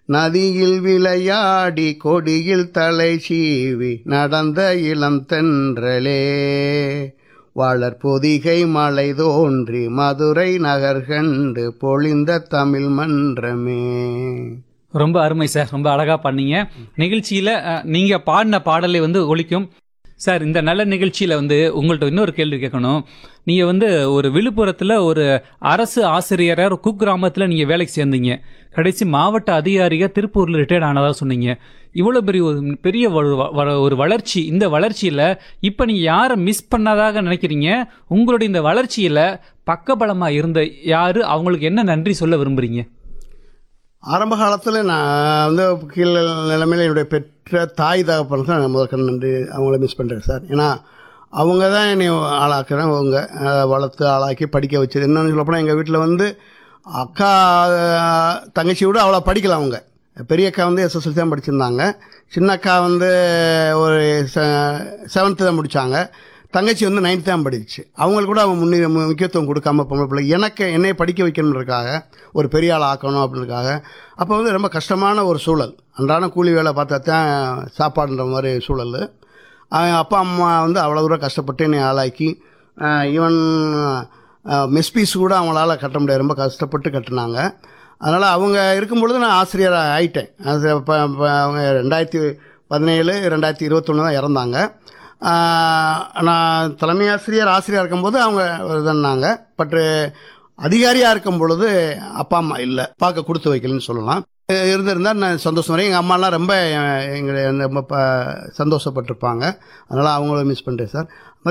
நதியில் விளையாடி கொடியில் தலை சீவி நடந்த இளம் தென்றலே வளர் பொதிகை மலை தோன்றி மதுரை நகர் கண்டு பொழிந்த தமிழ் மன்றமே ரொம்ப அருமை சார் ரொம்ப அழகா பண்ணீங்க நிகழ்ச்சியில அஹ், நீங்க பாடின பாடலை வந்து ஒலிக்கும் சார் இந்த நல்ல நிகழ்ச்சியில வந்து உங்கள்ட்ட இன்னொரு கேள்வி கேட்கணும் நீங்க வந்து ஒரு விழுப்புரத்துல ஒரு அரசு ஆசிரியரா ஒரு குக்கிராமத்துல நீங்க வேலைக்கு சேர்ந்தீங்க கடைசி மாவட்ட அதிகாரியா திருப்பூர்ல ரிட்டையர்ட் ஆனதா சொன்னீங்க இவ்வளவு பெரிய ஒரு பெரிய ஒரு வ- வ- ஒரு வளர்ச்சி இந்த வளர்ச்சியில இப்ப நீங்க யாரை மிஸ் பண்ணாதாக நினைக்கிறீங்க உங்களுடைய இந்த வளர்ச்சியில பக்கபலமா இருந்த யாரு அவங்களுக்கு என்ன நன்றி சொல்ல விரும்புறீங்க ஆரம்ப காலத்தில் நான் வந்து கீழ் நிலைமையில் என்னுடைய பெற்ற தாய் தகப்பன் தான் நான் முதற்க நன்றி அவங்கள மிஸ் பண்ணுறேன் சார் ஏன்னா அவங்க தான் என்னை ஆளாக்குறேன் அவங்க அஹ், வளர்த்து ஆளாக்கி படிக்க வச்சது என்னன்னு சொல்லப்போனால் எங்கள் வீட்டில் வந்து அக்கா அஹ், தங்கச்சி விட அவ்வளோ படிக்கல அவங்க பெரிய அக்கா வந்து எஸ்எஸ்எல்சி தான் படிச்சிருந்தாங்க சின்ன அக்கா வந்து ஒரு செவன்த்து தான் முடித்தாங்க தங்கச்சி வந்து நைன்த் தான் படிச்சு அவங்களுக்கு கூட அவன் முன்னே முக்கியத்துவம் கொடுக்காம பொம்பளை பிள்ளை எனக்கு என்னை படிக்க வைக்கணுன்றதுக்காக ஒரு பெரிய ஆள் ஆக்கணும் அப்படின்றதுக்காக அப்போ வந்து ரொம்ப கஷ்டமான ஒரு சூழல் அன்றாட கூலி வேலை பார்த்தா தான் சாப்பாடுன்ற மாதிரி சூழல் அவன் அப்பா அம்மா வந்து அவ்வளோ தூரம் கஷ்டப்பட்டு என்னை ஆளாக்கி ஈவன் மெஸ் ஃபீஸ் கூட அவங்களால கட்ட முடியாது ரொம்ப கஷ்டப்பட்டு கட்டினாங்க அதனால் அவங்க இருக்கும் பொழுது நான் ஆசிரியராக ஆயிட்டேன் அது இப்போ இப்போ அவங்க ரெண்டாயிரத்தி பதினேழு ரெண்டாயிரத்தி இருபத்தொன்று தான் இறந்தாங்க ஆஹ் நான் தலைமை ஆசிரியர் ஆசிரியராக இருக்கும்போது அவங்க இதுன்னாங்க பட்டு அதிகாரியாக இருக்கும் பொழுது அப்பா அம்மா இல்லை பார்க்க கொடுத்து வைக்கலன்னு சொல்லலாம் அஹ் இருந்திருந்தால் நான் சந்தோஷம் வரேன் எங்கள் அம்மாலாம் ரொம்ப எங்களை ரொம்ப ப- சந்தோஷப்பட்டிருப்பாங்க அதனால் அவங்கள மிஸ் பண்ணுறேன் சார்